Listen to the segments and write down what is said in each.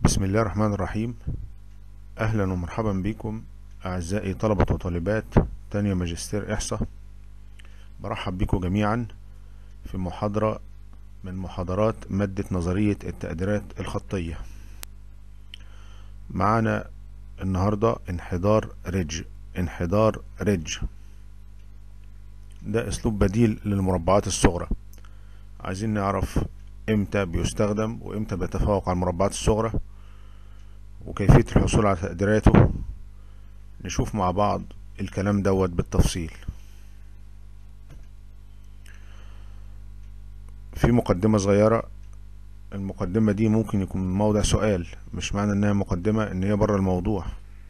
بسم الله الرحمن الرحيم أهلا ومرحبا بكم أعزائي طلبة وطالبات تانية ماجستير إحصاء برحب بكم جميعا في محاضرة من محاضرات مادة نظرية التقديرات الخطية معنا النهاردة انحدار ريدج انحدار ريدج ده اسلوب بديل للمربعات الصغرى عايزين نعرف امتى بيستخدم وامتى بيتفوق على المربعات الصغرى وكيفية الحصول على تقديراته نشوف مع بعض الكلام دوت بالتفصيل في مقدمة صغيرة المقدمة دي ممكن يكون موضع سؤال مش معنى انها مقدمة ان هي بره الموضوع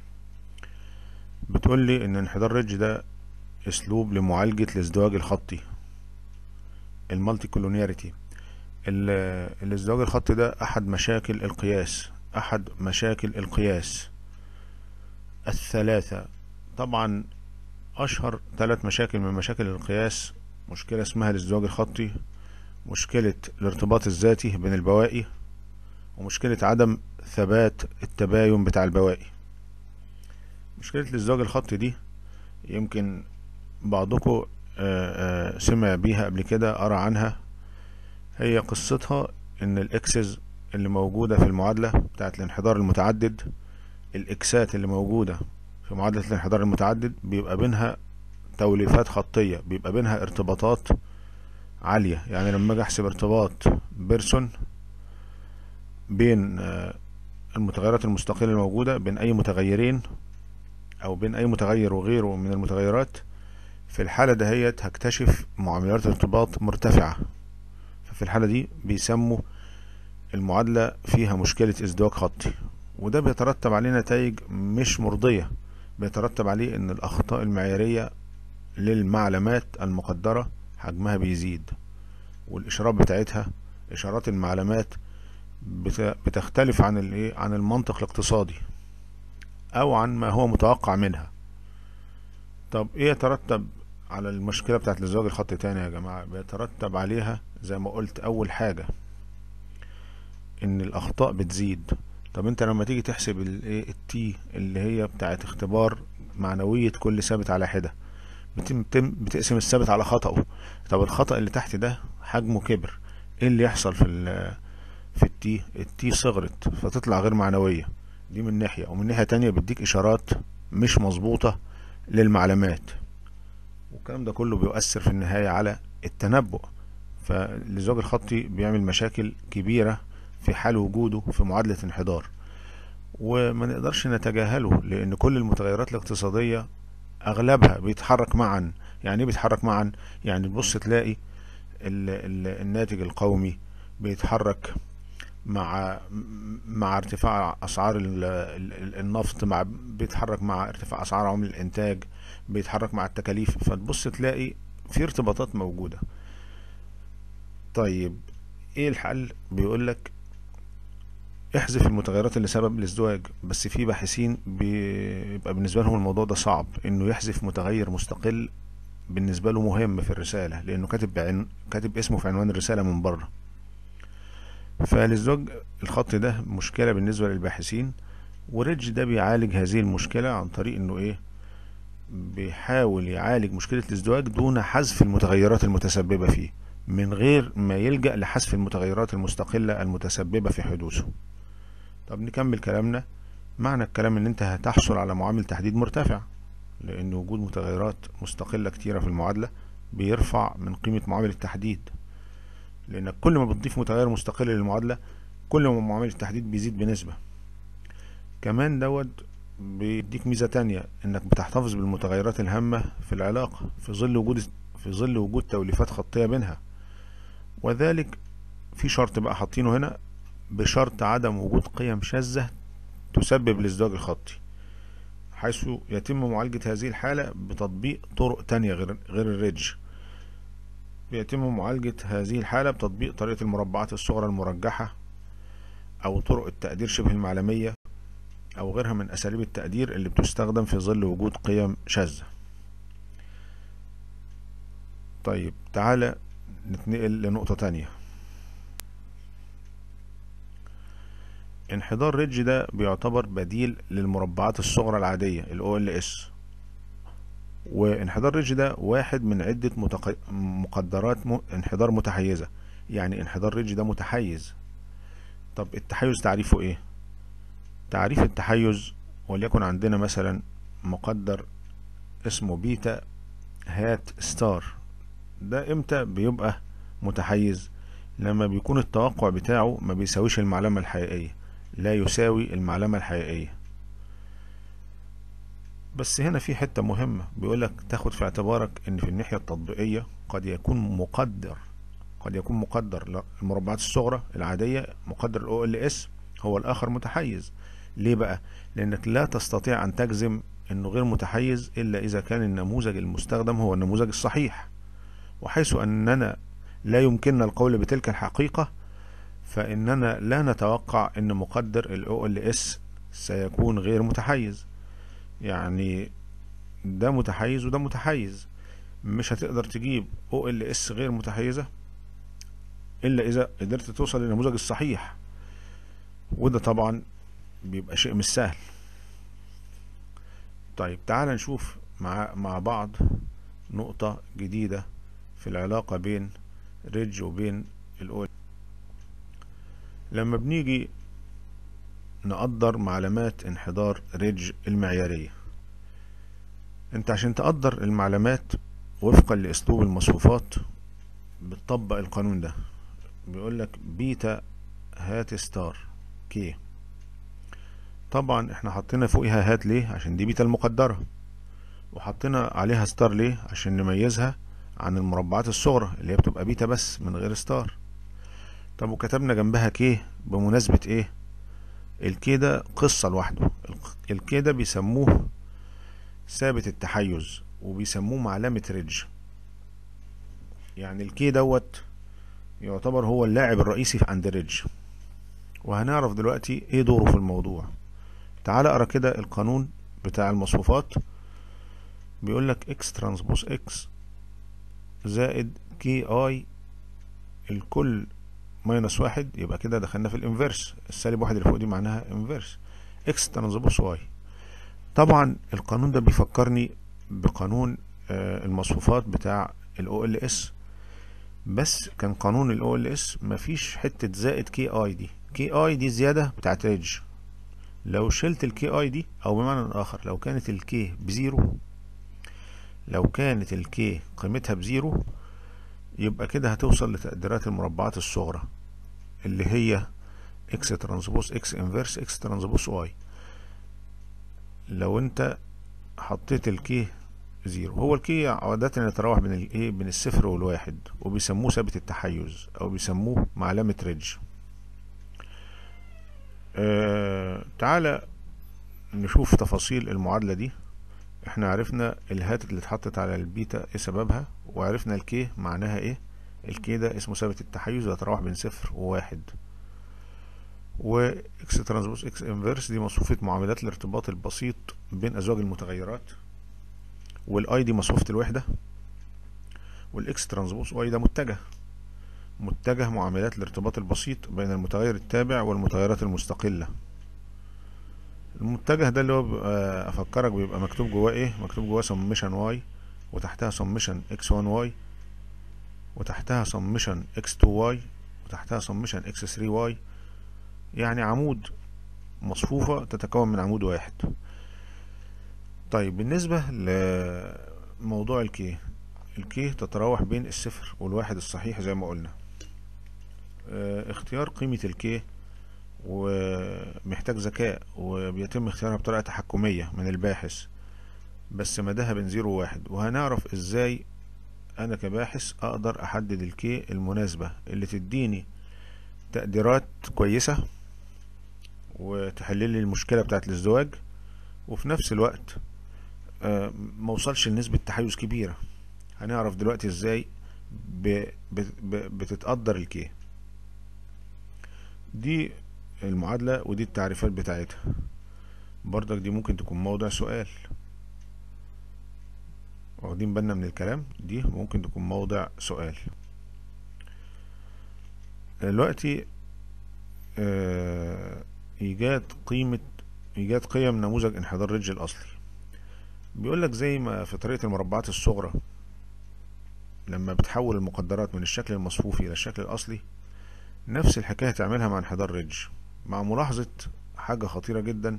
بتقول لي ان انحدار ريدج ده اسلوب لمعالجة الازدواج الخطي المالتي كولونياريتي الازدواج الخطي ده احد مشاكل القياس احد مشاكل القياس الثلاثة طبعا اشهر ثلاث مشاكل من مشاكل القياس مشكلة اسمها الازدواج الخطي مشكلة الارتباط الذاتي بين البواقي ومشكلة عدم ثبات التباين بتاع البواقي مشكلة الازدواج الخطي دي يمكن بعضكم سمع بيها قبل كده قرا عنها هي قصتها ان الاكسز اللي موجودة في المعادلة بتاعت الانحدار المتعدد الاكسات اللي موجودة في معادلة الانحدار المتعدد بيبقى بينها توليفات خطية بيبقى بينها ارتباطات عالية يعني لما اجي احسب ارتباط بيرسون بين المتغيرات المستقلة الموجودة بين اي متغيرين او بين اي متغير وغيره من المتغيرات في الحالة دهيت هكتشف معاملات ارتباط مرتفعة ففي الحالة دي بيسموا المعادلة فيها مشكلة ازدواج خطي وده بيترتب عليه نتائج مش مرضية بيترتب عليه ان الاخطاء المعيارية للمعلومات المقدرة حجمها بيزيد والاشارات بتاعتها اشارات المعلومات بتختلف عن الايه عن المنطق الاقتصادي او عن ما هو متوقع منها طب ايه يترتب على المشكلة بتاعت الازدواج الخطي تاني يا جماعة بيترتب عليها زي ما قلت اول حاجة ان الاخطاء بتزيد طب انت لما تيجي تحسب الايه التي اللي هي بتاعت اختبار معنوية كل ثابت على حدة بتم بتقسم الثابت على خطأه طب الخطأ اللي تحت ده حجمه كبر ايه اللي يحصل في ال في التي التي صغرت فتطلع غير معنوية دي من ناحية ومن ناحية تانية بيديك اشارات مش مظبوطة للمعلومات والكلام ده كله بيؤثر في النهاية على التنبؤ فالزواج الخطي بيعمل مشاكل كبيرة في حال وجوده في معادلة انحدار وما نقدرش نتجاهله لان كل المتغيرات الاقتصادية اغلبها بيتحرك معا يعني ايه بيتحرك معا يعني تبص تلاقي ال ال الناتج القومي بيتحرك مع مع ارتفاع اسعار النفط مع بيتحرك مع ارتفاع اسعار عمل الانتاج بيتحرك مع التكاليف فتبص تلاقي في ارتباطات موجودة طيب ايه الحل بيقول لك احذف المتغيرات اللي سبب الازدواج بس في باحثين بيبقى بالنسبة لهم الموضوع ده صعب انه يحذف متغير مستقل بالنسبة له مهم في الرسالة لانه كاتب بعن... كاتب اسمه في عنوان الرسالة من بره فالازدواج الخطي ده مشكلة بالنسبة للباحثين وريدج ده بيعالج هذه المشكلة عن طريق انه ايه بيحاول يعالج مشكلة الازدواج دون حذف المتغيرات المتسببة فيه من غير ما يلجأ لحذف المتغيرات المستقلة المتسببة في حدوثه طب نكمل كلامنا معنى الكلام ان انت هتحصل على معامل تحديد مرتفع لان وجود متغيرات مستقلة كتيرة في المعادلة بيرفع من قيمة معامل التحديد لانك كل ما بتضيف متغير مستقل للمعادلة كل ما معامل التحديد بيزيد بنسبة كمان دوت بيديك ميزة تانية انك بتحتفظ بالمتغيرات الهامة في العلاقة في ظل وجود في ظل وجود توليفات خطية بينها وذلك في شرط بقى حاطينه هنا بشرط عدم وجود قيم شاذة تسبب الازدواج الخطي حيث يتم معالجة هذه الحالة بتطبيق طرق تانية غير غير الريدج بيتم معالجة هذه الحالة بتطبيق طريقة المربعات الصغرى المرجحة أو طرق التقدير شبه المعلمية أو غيرها من أساليب التقدير اللي بتستخدم في ظل وجود قيم شاذة طيب تعالى نتنقل لنقطة تانية انحدار ريدج ده بيعتبر بديل للمربعات الصغرى العادية ال OLS وانحدار ريدج ده واحد من عدة متق... مقدرات م... انحدار متحيزة يعني انحدار ريدج ده متحيز طب التحيز تعريفه ايه تعريف التحيز وليكن عندنا مثلا مقدر اسمه بيتا هات ستار ده امتى بيبقى متحيز لما بيكون التوقع بتاعه ما بيساويش المعلومة الحقيقية لا يساوي المعلومة الحقيقية بس هنا في حتة مهمة بيقولك تاخد في اعتبارك ان في الناحية التطبيقية قد يكون مقدر قد يكون مقدر المربعات الصغرى العادية مقدر ال OLS هو الآخر متحيز ليه بقى؟ لأنك لا تستطيع أن تجزم أنه غير متحيز إلا إذا كان النموذج المستخدم هو النموذج الصحيح وحيث أننا لا يمكننا القول بتلك الحقيقة فإننا لا نتوقع أن مقدر ال OLS سيكون غير متحيز يعني ده متحيز وده متحيز مش هتقدر تجيب OLS غير متحيزة إلا إذا قدرت توصل للنموذج الصحيح وده طبعا بيبقى شيء مش سهل طيب تعال نشوف مع مع بعض نقطة جديدة في العلاقة بين ريدج وبين الأول لما بنيجي نقدر معلومات انحدار ريدج المعيارية انت عشان تقدر المعلومات وفقا لاسلوب المصفوفات بتطبق القانون ده بيقولك بيتا هات ستار كي طبعا احنا حطينا فوقها هات ليه عشان دي بيتا المقدرة وحطينا عليها ستار ليه عشان نميزها عن المربعات الصغرى اللي هي بتبقى بيتا بس من غير ستار طب وكتبنا جنبها كي بمناسبة ايه الكي ده قصة لوحده الكي ده بيسموه ثابت التحيز وبيسموه معلمة ريدج يعني الكي دوت يعتبر هو اللاعب الرئيسي عند ريدج وهنعرف دلوقتي ايه دوره في الموضوع تعال اقرا كده القانون بتاع المصفوفات بيقول لك اكس ترانسبوز اكس زائد كي اي الكل ماينس واحد يبقى كده دخلنا في الانفيرس السالب واحد اللي فوق دي معناها انفيرس اكس ترانسبوز واي طبعا القانون ده بيفكرني بقانون آه المصفوفات بتاع الاو ال اس بس كان قانون الاو ال اس مفيش حته زائد كي اي دي كي اي دي زياده بتاعت ريدج لو شلت الكي اي دي او بمعنى اخر لو كانت الكي بزيرو لو كانت الكي قيمتها بزيرو يبقى كده هتوصل لتقديرات المربعات الصغرى اللي هي اكس ترانسبوز اكس انفيرس اكس ترانسبوز واي لو انت حطيت الكي زيرو هو الكي عادة يتراوح بين الايه بين الصفر والواحد وبيسموه ثابت التحيز او بيسموه معلمة ريدج آه تعالى نشوف تفاصيل المعادلة دي احنا عرفنا الهات اللي اتحطت على البيتا ايه سببها وعرفنا الكي معناها ايه الكي ده اسمه ثابت التحيز ويتراوح بين صفر وواحد واكس ترانسبوز اكس انفيرس دي مصفوفة معاملات الارتباط البسيط بين ازواج المتغيرات والاي دي مصفوفة الوحدة والاكس ترانسبوز واي ده متجه متجه معاملات الارتباط البسيط بين المتغير التابع والمتغيرات المستقلة المتجه ده اللي هو بيبقى افكرك بيبقى مكتوب جواه ايه مكتوب جواه سمشن واي وتحتها سمشن اكس 1 واي وتحتها سمشن اكس 2 واي وتحتها سمشن اكس 3 واي يعني عمود مصفوفة تتكون من عمود واحد طيب بالنسبة لموضوع الكي الكي تتراوح بين الصفر والواحد الصحيح زي ما قلنا اه اختيار قيمة الكي ومحتاج ذكاء وبيتم اختيارها بطريقة تحكمية من الباحث بس مداها بين زيرو وواحد وهنعرف ازاي انا كباحث اقدر احدد الكي المناسبة اللي تديني تقديرات كويسة وتحللي المشكلة بتاعت الازدواج وفي نفس الوقت آه موصلش لنسبة تحيز كبيرة هنعرف دلوقتي ازاي بتتقدر الكي دي المعادلة ودي التعريفات بتاعتها برضك دي ممكن تكون موضع سؤال واخدين بالنا من الكلام دي ممكن تكون موضع سؤال دلوقتي آه ايجاد قيمة ايجاد قيم نموذج انحدار ريدج الاصلي بيقولك زي ما في طريقة المربعات الصغرى لما بتحول المقدرات من الشكل المصفوفي الى الشكل الاصلي نفس الحكاية تعملها مع انحدار ريدج مع ملاحظة حاجة خطيرة جدا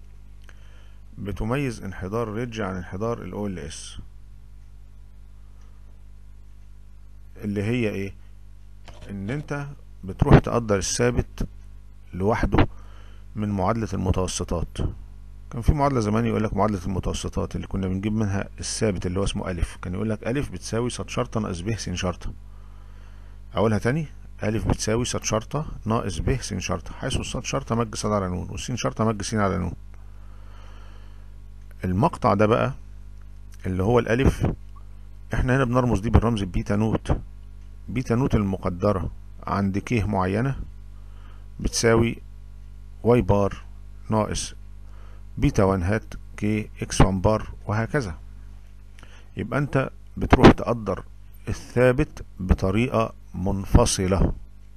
بتميز انحدار ريدج عن انحدار ال OLS اللي هي ايه ان انت بتروح تقدر الثابت لوحده من معادلة المتوسطات كان في معادلة زمان يقول لك معادلة المتوسطات اللي كنا بنجيب منها الثابت اللي هو اسمه ألف كان يقول لك ألف بتساوي ص شرطة ناقص ب س شرطة أقولها تاني ألف بتساوي ص شرطة ناقص ب س شرطة حيث الص شرطة مج ص على ن والس شرطة مج س على ن المقطع ده بقى اللي هو الألف احنا هنا بنرمز دي بالرمز بيتا نوت بيتا نوت المقدرة عند ك معينة بتساوي واي بار ناقص بيتا 1 هات كي اكس 1 بار وهكذا يبقى انت بتروح تقدر الثابت بطريقة منفصلة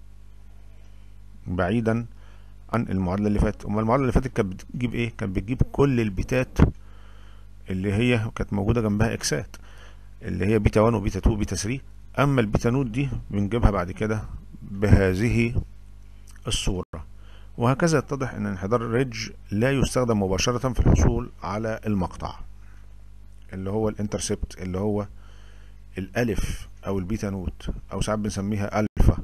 بعيدا عن المعادلة اللي فاتت اما المعادلة اللي فاتت كانت بتجيب ايه كانت بتجيب كل البيتات اللي هي كانت موجودة جنبها اكسات اللي هي بيتا 1 وبيتا 2 وبيتا 3 اما البيتا نوت دي بنجيبها بعد كده بهذه الصورة وهكذا يتضح ان انحدار الريدج لا يستخدم مباشرة في الحصول على المقطع اللي هو الانترسبت اللي هو الالف او البيتا نوت او ساعات بنسميها الفا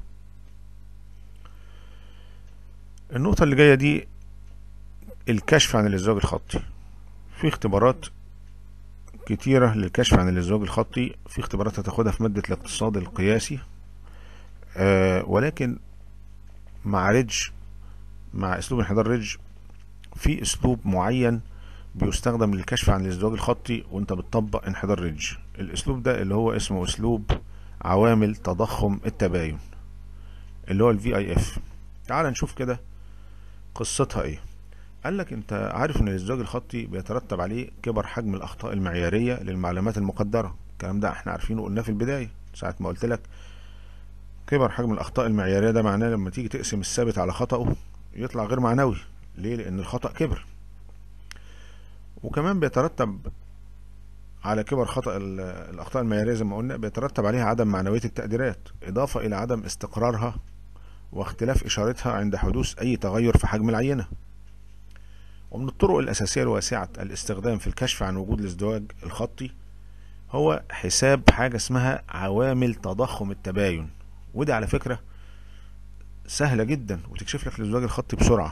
النقطة اللي جاية دي الكشف عن الازدواج الخطي في اختبارات كتيرة للكشف عن الازدواج الخطي في اختبارات هتاخدها في مادة الاقتصاد القياسي آه ولكن مع ريدج مع اسلوب انحدار ريدج في اسلوب معين بيستخدم للكشف عن الازدواج الخطي وانت بتطبق انحدار ريدج الاسلوب ده اللي هو اسمه اسلوب عوامل تضخم التباين اللي هو الفي اي اف تعال نشوف كده قصتها ايه قال لك انت عارف ان الازدواج الخطي بيترتب عليه كبر حجم الاخطاء المعياريه للمعلومات المقدره الكلام ده احنا عارفينه قلناه في البدايه ساعه ما قلت لك كبر حجم الاخطاء المعياريه ده معناه لما تيجي تقسم الثابت على خطأه يطلع غير معنوي ليه لان الخطأ كبر وكمان بيترتب على كبر خطأ الأخطاء المعيارية زي ما قلنا بيترتب عليها عدم معنوية التقديرات إضافة إلى عدم استقرارها واختلاف إشارتها عند حدوث أي تغير في حجم العينة ومن الطرق الأساسية الواسعة الاستخدام في الكشف عن وجود الازدواج الخطي هو حساب حاجة اسمها عوامل تضخم التباين ودي على فكرة سهلة جدا وتكشف لك الازدواج الخطي بسرعة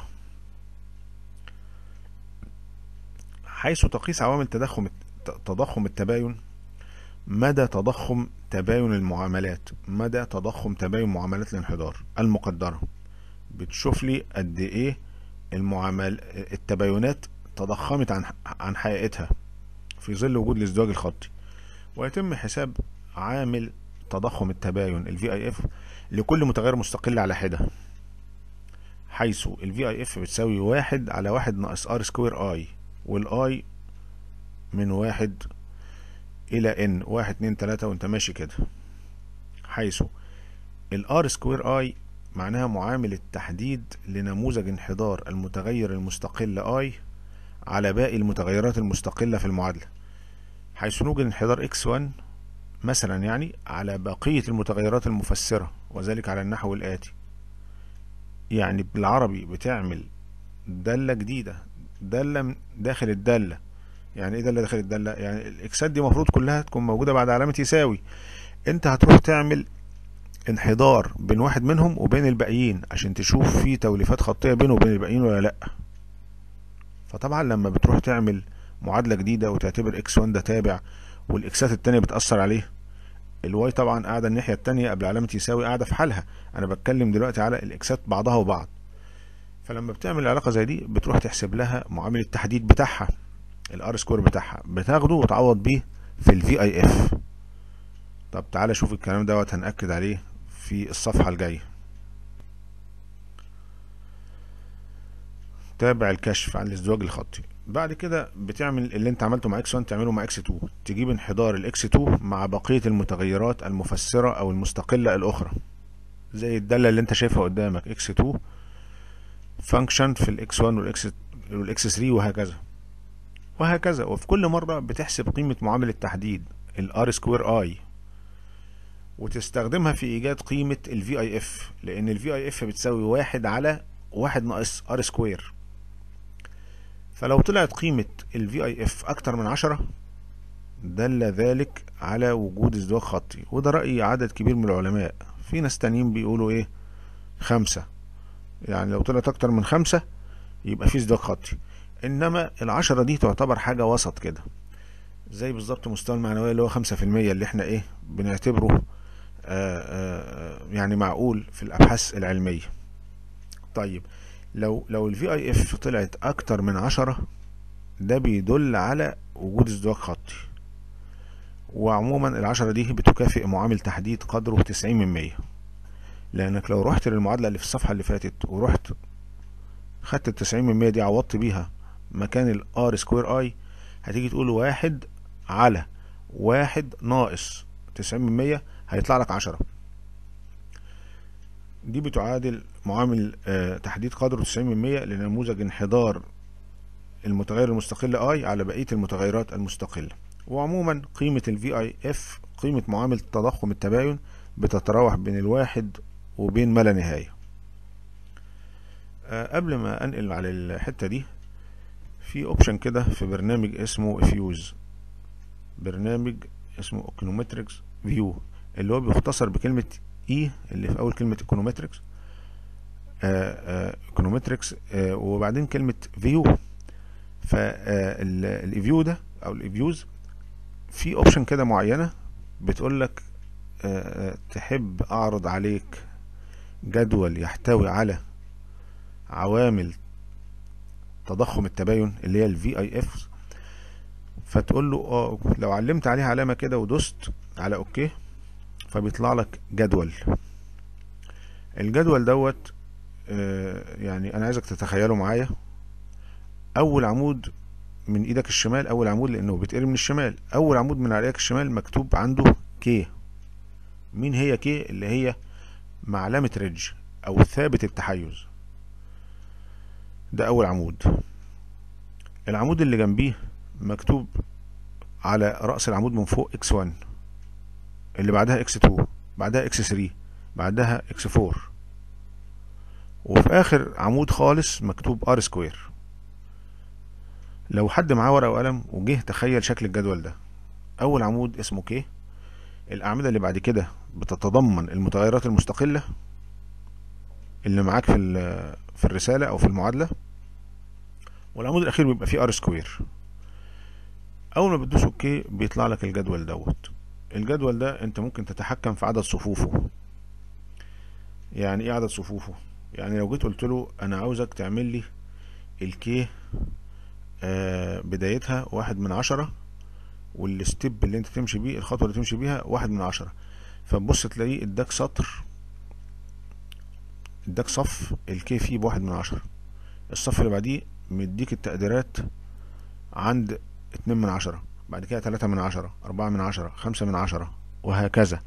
حيث تقيس عوامل تضخم تضخم التباين مدى تضخم تباين المعاملات مدى تضخم تباين معاملات الانحدار المقدرة بتشوف لي قد ايه المعامل التباينات تضخمت عن عن حقيقتها في ظل وجود الازدواج الخطي ويتم حساب عامل تضخم التباين ال VIF لكل متغير مستقل على حدة حيث ال VIF بتساوي واحد على واحد ناقص R سكوير I والاي من واحد الى ان واحد اتنين تلاتة وانت ماشي كده حيث الار سكوير اي معناها معامل التحديد لنموذج انحدار المتغير المستقل اي على باقي المتغيرات المستقلة في المعادلة حيث نوجد انحدار اكس 1 مثلا يعني على بقية المتغيرات المفسرة وذلك على النحو الآتي يعني بالعربي بتعمل دالة جديدة دالة داخل الدالة يعني ايه دالة داخل الدالة يعني الاكسات دي المفروض كلها تكون موجودة بعد علامة يساوي انت هتروح تعمل انحدار بين واحد منهم وبين الباقيين عشان تشوف في توليفات خطية بينه وبين الباقيين ولا لا فطبعا لما بتروح تعمل معادلة جديدة وتعتبر اكس 1 ده تابع والاكسات التانية بتأثر عليه الواي طبعا قاعدة الناحية التانية قبل علامة يساوي قاعدة في حالها انا بتكلم دلوقتي على الاكسات بعضها وبعض فلما بتعمل علاقة زي دي بتروح تحسب لها معامل التحديد بتاعها الار سكور بتاعها بتاخده وتعوض بيه في الفي اي اف طب تعالى شوف الكلام دوت هنأكد عليه في الصفحة الجاية تابع الكشف عن الازدواج الخطي بعد كده بتعمل اللي انت عملته مع اكس 1 تعمله مع اكس 2 تجيب انحدار الاكس 2 مع بقية المتغيرات المفسرة او المستقلة الاخرى زي الدالة اللي انت شايفها قدامك اكس 2 فانكشن في الاكس 1 والاكس والاكس 3 وهكذا وهكذا وفي كل مرة بتحسب قيمة معامل التحديد الار سكوير اي وتستخدمها في ايجاد قيمة الفي اي اف لان الفي اي اف بتساوي واحد على واحد ناقص ار سكوير فلو طلعت قيمة الفي اي اف اكتر من عشرة دل ذلك على وجود ازدواج خطي وده رأي عدد كبير من العلماء في ناس تانيين بيقولوا ايه خمسة يعني لو طلعت اكتر من خمسة يبقى في ازدواج خطي انما العشرة دي تعتبر حاجة وسط كده زي بالظبط مستوى المعنوية اللي هو خمسة في المية اللي احنا ايه بنعتبره آآ آآ يعني معقول في الابحاث العلمية طيب لو لو الفي اي اف طلعت اكتر من عشرة ده بيدل على وجود ازدواج خطي وعموما العشرة دي بتكافئ معامل تحديد قدره تسعين من مية لانك لو رحت للمعادلة اللي في الصفحة اللي فاتت ورحت خدت التسعين من مية دي عوضت بيها مكان الار سكوير اي هتيجي تقول واحد على واحد ناقص تسعين من مية هيطلع لك عشرة دي بتعادل معامل آه تحديد قدره تسعين من مية لنموذج انحدار المتغير المستقل اي على بقية المتغيرات المستقلة وعموما قيمة ال VIF قيمة معامل تضخم التباين بتتراوح بين الواحد وبين ما لا نهاية أه قبل ما انقل على الحتة دي في اوبشن كده في برنامج اسمه افيوز برنامج اسمه ايكونومتريكس فيو اللي هو بيختصر بكلمة اي اللي في اول كلمة ايكونومتريكس ايكونومتريكس وبعدين كلمة فيو فالفيو ده او الفيوز في اوبشن كده معينة بتقول لك تحب اعرض عليك جدول يحتوي على عوامل تضخم التباين اللي هي الفي اي اف فتقول له اه لو علمت عليها علامة كده ودوست على اوكي فبيطلع لك جدول الجدول دوت يعني انا عايزك تتخيله معايا اول عمود من ايدك الشمال اول عمود لانه بيتقري من الشمال اول عمود من على ايدك الشمال مكتوب عنده كي مين هي كي اللي هي معلمة ريدج او ثابت التحيز ده اول عمود العمود اللي جنبيه مكتوب على رأس العمود من فوق اكس 1 اللي بعدها اكس 2 بعدها اكس 3 بعدها اكس 4 وفي اخر عمود خالص مكتوب ار سكوير لو حد معاه ورقه وقلم وجه تخيل شكل الجدول ده اول عمود اسمه كي الاعمده اللي بعد كده بتتضمن المتغيرات المستقله اللي معاك في في الرساله او في المعادله والعمود الاخير بيبقى فيه ار سكوير اول ما بتدوس اوكي بيطلع لك الجدول دوت الجدول ده انت ممكن تتحكم في عدد صفوفه يعني ايه عدد صفوفه يعني لو جيت قلت له انا عاوزك تعمل لي الكي آه بدايتها واحد من عشرة والستيب اللي انت تمشي بيه الخطوة اللي تمشي بيها واحد من عشرة فتبص تلاقيه اداك سطر اداك صف الكي فيه بواحد من عشرة الصف اللي بعديه مديك التقديرات عند اتنين من عشرة بعد كده تلاتة من عشرة أربعة من عشرة خمسة من عشرة وهكذا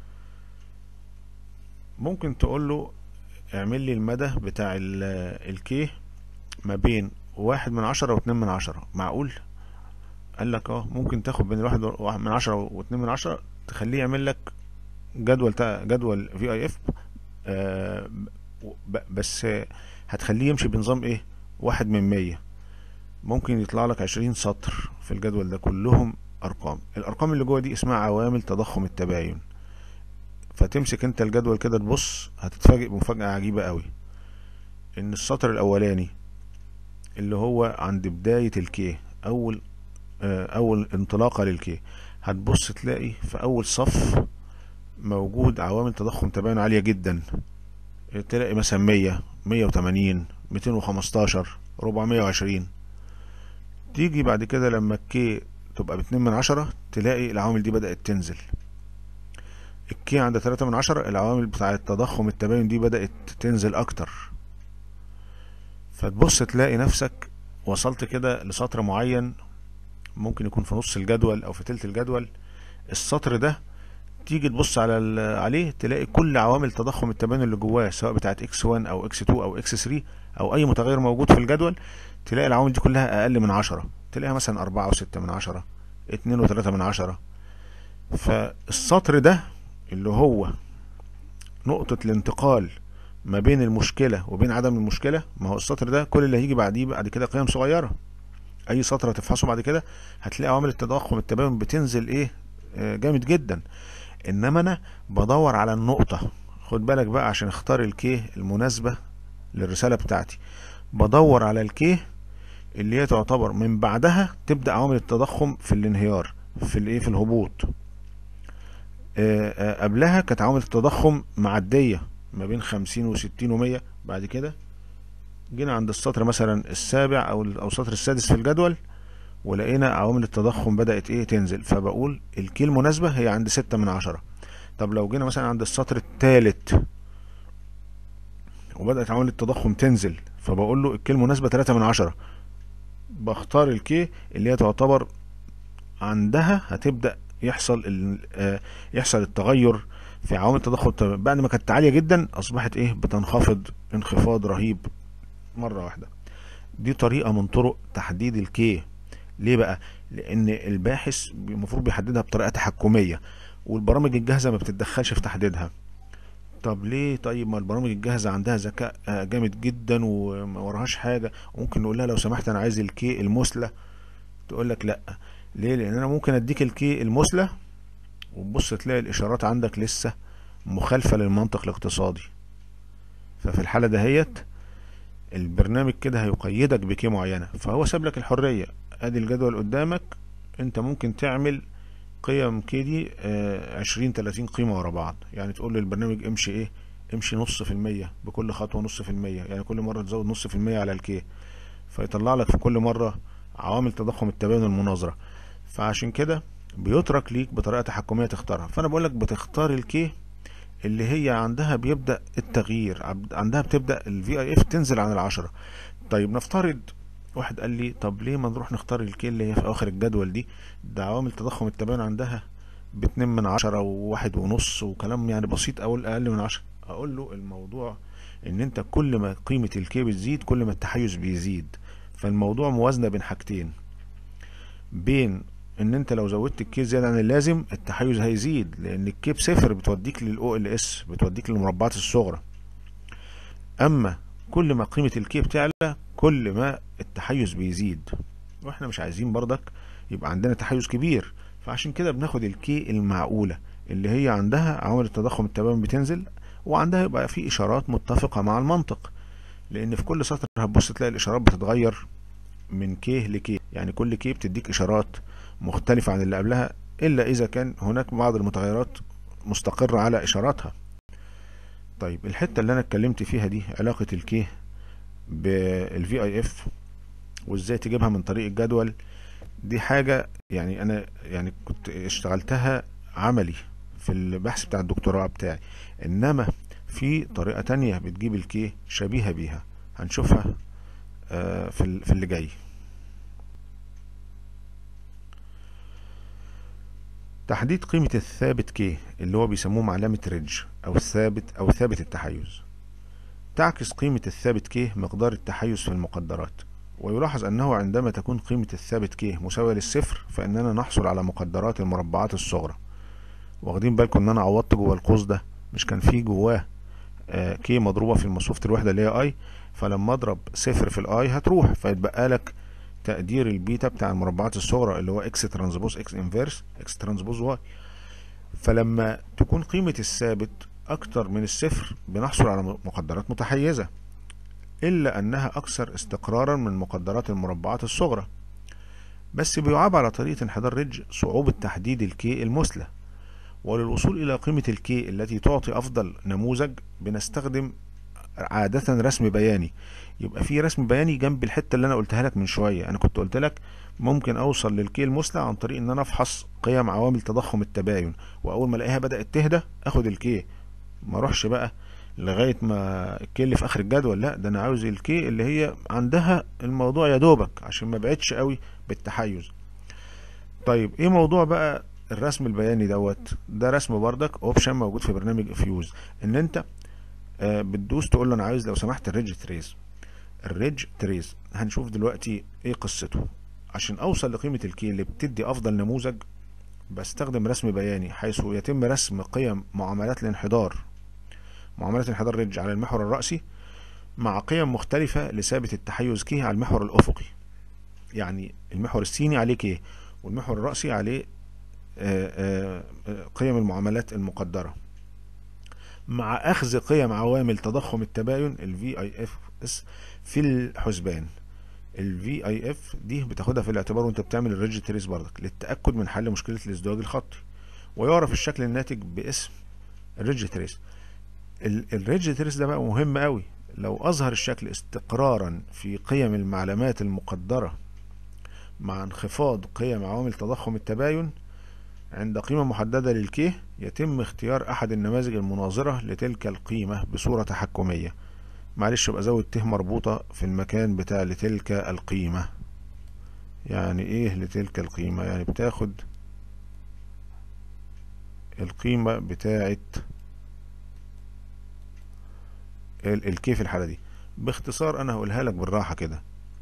ممكن تقول له اعمل لي المدى بتاع الكي ما بين واحد من عشرة واتنين من عشرة معقول قال لك اه ممكن تاخد بين الواحد من عشرة واتنين من عشرة تخليه يعمل لك جدول جدول في اي اف آه بس هتخليه يمشي بنظام ايه واحد من مية ممكن يطلع لك عشرين سطر في الجدول ده كلهم ارقام الارقام اللي جوه دي اسمها عوامل تضخم التباين فتمسك انت الجدول كده تبص هتتفاجئ بمفاجأة عجيبة قوي ان السطر الاولاني اللي هو عند بداية الكي اول آه اول انطلاقة للكي هتبص تلاقي في اول صف موجود عوامل تضخم تباين عالية جدا تلاقي مثلا مية مية وتمانين ميتين وخمستاشر ربعمية وعشرين تيجي بعد كده لما الكي تبقى باتنين من عشرة تلاقي العوامل دي بدأت تنزل الكي عند تلاتة من عشرة العوامل بتاعة تضخم التباين دي بدأت تنزل أكتر فتبص تلاقي نفسك وصلت كده لسطر معين ممكن يكون في نص الجدول أو في تلت الجدول السطر ده تيجي تبص على ال- عليه تلاقي كل عوامل تضخم التباين اللي جواه سواء بتاعت اكس 1 او اكس 2 او اكس 3 او اي متغير موجود في الجدول تلاقي العوامل دي كلها اقل من 10 تلاقيها مثلا 4 و6 من 10 2 و3 من 10 فالسطر ده اللي هو نقطة الانتقال ما بين المشكلة وبين عدم المشكلة ما هو السطر ده كل اللي هيجي بعديه بعد كده قيم صغيرة اي سطر هتفحصه بعد كده هتلاقي عوامل التضخم التباين بتنزل ايه آه، جامد جدا انما انا بدور على النقطة خد بالك بقى عشان اختار الكيه المناسبة للرسالة بتاعتي بدور على الكيه اللي هي تعتبر من بعدها تبدأ عوامل التضخم في الانهيار في الايه في الهبوط آه، آه، قبلها كانت عوامل التضخم معدية ما بين خمسين وستين ومية بعد كده جينا عند السطر مثلا السابع او ال- او السطر السادس في الجدول ولقينا عوامل التضخم بدأت ايه تنزل فبقول الكي المناسبة هي عند ستة من عشرة طب لو جينا مثلا عند السطر الثالث وبدأت عوامل التضخم تنزل فبقول له الكي المناسبة تلاتة من عشرة بختار الكي اللي هي تعتبر عندها هتبدأ يحصل ال- آه، يحصل التغير في عوامل التضخم التباين. بعد ما كانت عالية جدا أصبحت إيه بتنخفض انخفاض رهيب مرة واحدة دي طريقة من طرق تحديد الكي ليه بقى؟ لأن الباحث المفروض بيحددها بطريقة تحكمية والبرامج الجاهزة ما بتتدخلش في تحديدها طب ليه طيب ما البرامج الجاهزة عندها ذكاء آه، جامد جدا وما وراهاش حاجة وممكن نقول لها لو سمحت أنا عايز الكي المثلى تقول لك لا ليه لأن أنا ممكن أديك الكي المثلى وتبص تلاقي الإشارات عندك لسه مخالفة للمنطق الاقتصادي ففي الحالة دهيت البرنامج كده هيقيدك بكي معينة فهو ساب لك الحرية ادي الجدول قدامك انت ممكن تعمل قيم كي دي آه، عشرين تلاتين قيمة ورا بعض يعني تقول للبرنامج امشي ايه امشي نص في المية بكل خطوة نص في المية يعني كل مرة تزود نص في المية على الكي فيطلع لك في كل مرة عوامل تضخم التباين المناظرة فعشان كده بيترك ليك بطريقة تحكمية تختارها فانا بقولك بتختار الكي اللي هي عندها بيبدأ التغيير عب- عندها بتبدأ الفي اي اف تنزل عن العشرة طيب نفترض واحد قال لي طب ليه ما نروح نختار الكي اللي هي في اخر الجدول دي ده عوامل تضخم التباين عندها باتنين من عشرة وواحد ونص وكلام يعني بسيط اقول اقل من عشرة اقول له الموضوع ان انت كل ما قيمة الكي بتزيد كل ما التحيز بيزيد فالموضوع موازنة بين حاجتين بين ان انت لو زودت الكي زيادة عن اللازم التحيز هيزيد لان الكي بصفر بتوديك للاو ال اس بتوديك للمربعات الصغرى اما كل ما قيمة الكي بتعلى كل ما التحيز بيزيد واحنا مش عايزين برضك يبقى عندنا تحيز كبير فعشان كده بناخد الكي المعقولة اللي هي عندها عوامل التضخم التباين بتنزل وعندها يبقى في اشارات متفقة مع المنطق لان في كل سطر هتبص تلاقي الاشارات بتتغير من كيه لكيه يعني كل كيه بتديك اشارات مختلفة عن اللي قبلها الا اذا كان هناك بعض المتغيرات مستقرة على اشاراتها طيب الحتة اللي انا اتكلمت فيها دي علاقة الكيه بالفي اي اف وازاي تجيبها من طريق الجدول دي حاجة يعني انا يعني كنت اشتغلتها عملي في البحث بتاع الدكتوراه بتاعي انما في طريقة تانية بتجيب الكي شبيهة بيها هنشوفها آه، في ال- في اللي جاي تحديد قيمة الثابت كي اللي هو بيسموه علامة ريدج أو الثابت أو ثابت التحيز تعكس قيمة الثابت كي مقدار التحيز في المقدرات ويلاحظ أنه عندما تكون قيمة الثابت كي مساوية للصفر فإننا نحصل على مقدرات المربعات الصغرى واخدين بالكم إن أنا عوضت جوه القوس ده مش كان فيه جواه آه، كي مضروبة في المصفوفة الوحدة اللي هي اي فلما اضرب صفر في الاي هتروح فيتبقى لك تقدير البيتا بتاع المربعات الصغرى اللي هو اكس ترانسبوز اكس انفيرس اكس ترانسبوز واي فلما تكون قيمة الثابت اكتر من الصفر بنحصل على مقدرات متحيزة الا انها اكثر استقرارا من مقدرات المربعات الصغرى بس بيعاب على طريقة انحدار ريدج صعوبة تحديد الكي المثلى وللوصول إلى قيمة الكي التي تعطي أفضل نموذج بنستخدم عادة رسم بياني يبقى في رسم بياني جنب الحتة اللي أنا قلتها لك من شوية أنا كنت قلت لك ممكن أوصل للكي المثلى عن طريق إن أنا أفحص قيم عوامل تضخم التباين وأول ما ألاقيها بدأت تهدى أخد الكي ما أروحش بقى لغاية ما الكي اللي في آخر الجدول لا ده أنا عاوز الكي اللي هي عندها الموضوع يا دوبك عشان ما بعدش قوي بالتحيز طيب إيه موضوع بقى الرسم البياني دوت ده رسم بردك اوبشن موجود في برنامج افيوز ان انت آه بتدوس تقول له انا عايز لو سمحت الريدج تريز الريدج تريز هنشوف دلوقتي ايه قصته عشان اوصل لقيمة الكي اللي بتدي افضل نموذج بستخدم رسم بياني حيث يتم رسم قيم معاملات الانحدار معاملات انحدار ريدج على المحور الرأسي مع قيم مختلفة لثابت التحيز كي على المحور الأفقي يعني المحور السيني عليه كي والمحور الرأسي عليه آآ آآ قيم المعاملات المقدرة مع أخذ قيم عوامل تضخم التباين ال VIFS في الحسبان ال VIF دي بتاخدها في الاعتبار وانت بتعمل الريدج تريس برضك للتأكد من حل مشكلة الازدواج الخطي ويعرف الشكل الناتج باسم الريدج تريس الريدج تريس ده بقى مهم قوي لو أظهر الشكل استقرارا في قيم المعلومات المقدرة مع انخفاض قيم عوامل تضخم التباين عند قيمة محددة للكيه يتم اختيار أحد النماذج المناظرة لتلك القيمة بصورة تحكمية معلش بقى زود ت مربوطة في المكان بتاع لتلك القيمة يعني ايه لتلك القيمة يعني بتاخد القيمة بتاعت الكي في الحالة دي باختصار انا هقولها لك بالراحة كده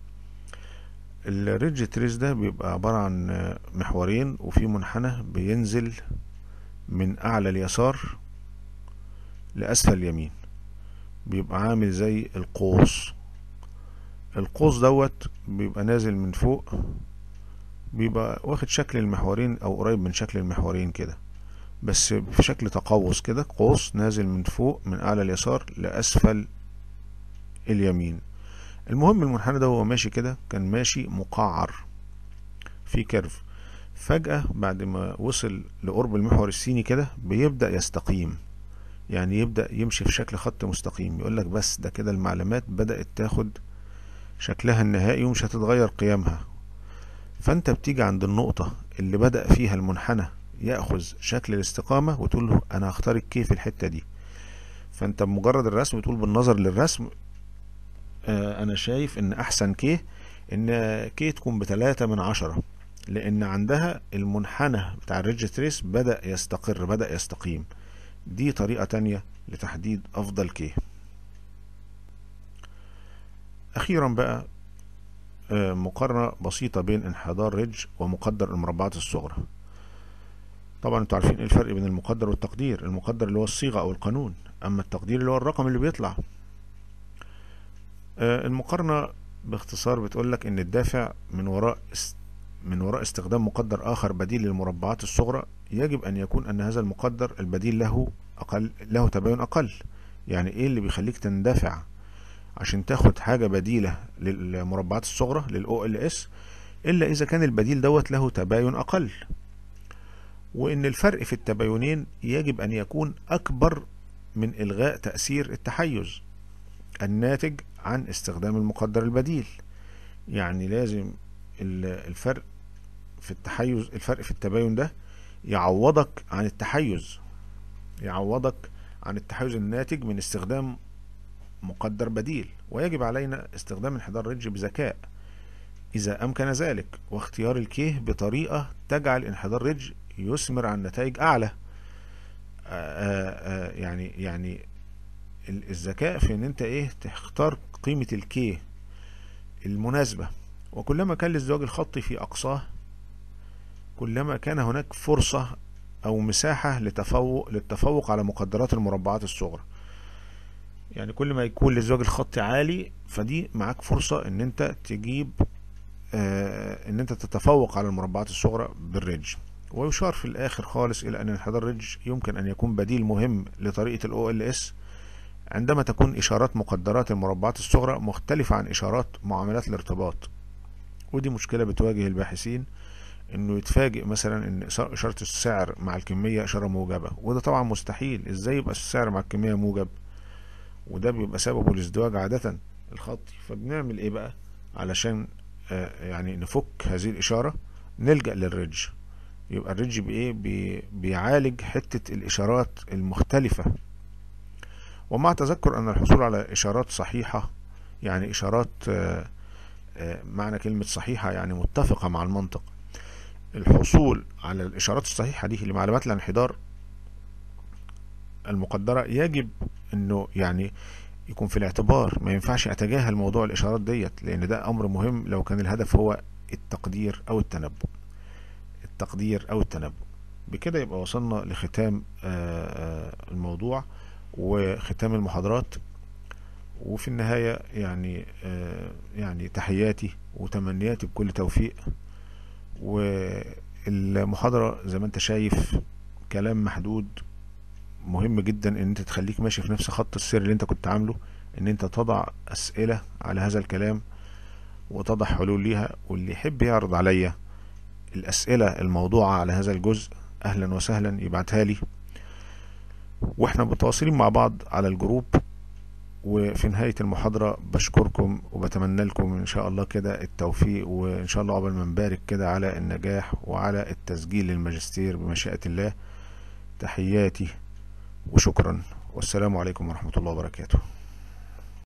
الريدج تريس ده بيبقى عبارة عن محورين وفي منحنى بينزل من اعلى اليسار لاسفل اليمين بيبقى عامل زي القوس القوس دوت بيبقى نازل من فوق بيبقى واخد شكل المحورين او قريب من شكل المحورين كده بس في شكل تقوس كده قوس نازل من فوق من اعلى اليسار لاسفل اليمين المهم المنحنى ده وهو ماشي كده كان ماشي مقعر في كيرف فجأة بعد ما وصل لقرب المحور السيني كده بيبدأ يستقيم يعني يبدأ يمشي في شكل خط مستقيم يقولك بس ده كده المعلومات بدأت تاخد شكلها النهائي ومش هتتغير قيمها فانت بتيجي عند النقطة اللي بدأ فيها المنحنى يأخذ شكل الاستقامة وتقول له انا هختار الكي في الحتة دي فانت بمجرد الرسم بتقول بالنظر للرسم آه انا شايف ان احسن كي ان كي تكون بتلاتة من عشرة لان عندها المنحنى بتاع الريدج تريس بدأ يستقر بدأ يستقيم دي طريقة تانية لتحديد افضل كي اخيرا بقى آه مقارنة بسيطة بين انحدار ريدج ومقدر المربعات الصغرى طبعا انتوا عارفين ايه الفرق بين المقدر والتقدير المقدر اللي هو الصيغة او القانون اما التقدير اللي هو الرقم اللي بيطلع آه المقارنة باختصار بتقولك ان الدافع من وراء من وراء استخدام مقدر اخر بديل للمربعات الصغرى يجب ان يكون ان هذا المقدر البديل له اقل له تباين اقل يعني ايه اللي بيخليك تندفع عشان تاخد حاجة بديلة للمربعات الصغرى للأو ال اس إلا إذا كان البديل دوت له تباين أقل وإن الفرق في التباينين يجب أن يكون أكبر من إلغاء تأثير التحيز الناتج عن استخدام المقدر البديل يعني لازم الفرق في التحيز الفرق في التباين ده يعوضك عن التحيز يعوضك عن التحيز الناتج من استخدام مقدر بديل ويجب علينا استخدام انحدار ريدج بذكاء إذا أمكن ذلك واختيار الكيه بطريقة تجعل انحدار ريدج يثمر عن نتائج أعلى آآ آآ يعني يعني الذكاء في ان انت ايه تختار قيمة الكيه المناسبة وكلما كان الازدواج الخطي في أقصاه كلما كان هناك فرصة أو مساحة لتفوق للتفوق على مقدرات المربعات الصغرى يعني كل ما يكون الازدواج الخطي عالي فدي معاك فرصة ان انت تجيب آه ان انت تتفوق على المربعات الصغرى بالريدج ويشار في الاخر خالص الى ان انحدار ريدج يمكن ان يكون بديل مهم لطريقة الاو ال اس عندما تكون اشارات مقدرات المربعات الصغرى مختلفة عن اشارات معاملات الارتباط ودي مشكلة بتواجه الباحثين انه يتفاجئ مثلا ان اشارة السعر مع الكمية اشارة موجبة وده طبعا مستحيل ازاي يبقى السعر مع الكمية موجب وده بيبقى سببه الازدواج عادة الخطي فبنعمل ايه بقى علشان آه يعني نفك هذه الاشارة نلجأ للريدج يبقى الريدج بايه بي بيعالج حتة الاشارات المختلفة ومع تذكر ان الحصول على اشارات صحيحة يعني اشارات آه آه معنى كلمة صحيحة يعني متفقة مع المنطق الحصول على الإشارات الصحيحة دي لمعلومات الانحدار المقدرة يجب انه يعني يكون في الاعتبار ما ينفعش اتجاهل موضوع الاشارات ديت لان ده امر مهم لو كان الهدف هو التقدير او التنبؤ التقدير او التنبؤ بكده يبقى وصلنا لختام الموضوع وختام المحاضرات وفي النهاية يعني يعني تحياتي وتمنياتي بكل توفيق والمحاضرة زي ما انت شايف كلام محدود مهم جدا ان انت تخليك ماشي في نفس خط السير اللي انت كنت عامله ان انت تضع اسئلة على هذا الكلام وتضع حلول ليها واللي يحب يعرض عليا الاسئلة الموضوعة على هذا الجزء اهلا وسهلا يبعتها لي واحنا متواصلين مع بعض على الجروب وفي نهاية المحاضرة بشكركم وبتمنى لكم ان شاء الله كده التوفيق وان شاء الله قبل ما نبارك كده على النجاح وعلى التسجيل للماجستير بمشيئة الله تحياتي وشكرا والسلام عليكم ورحمة الله وبركاته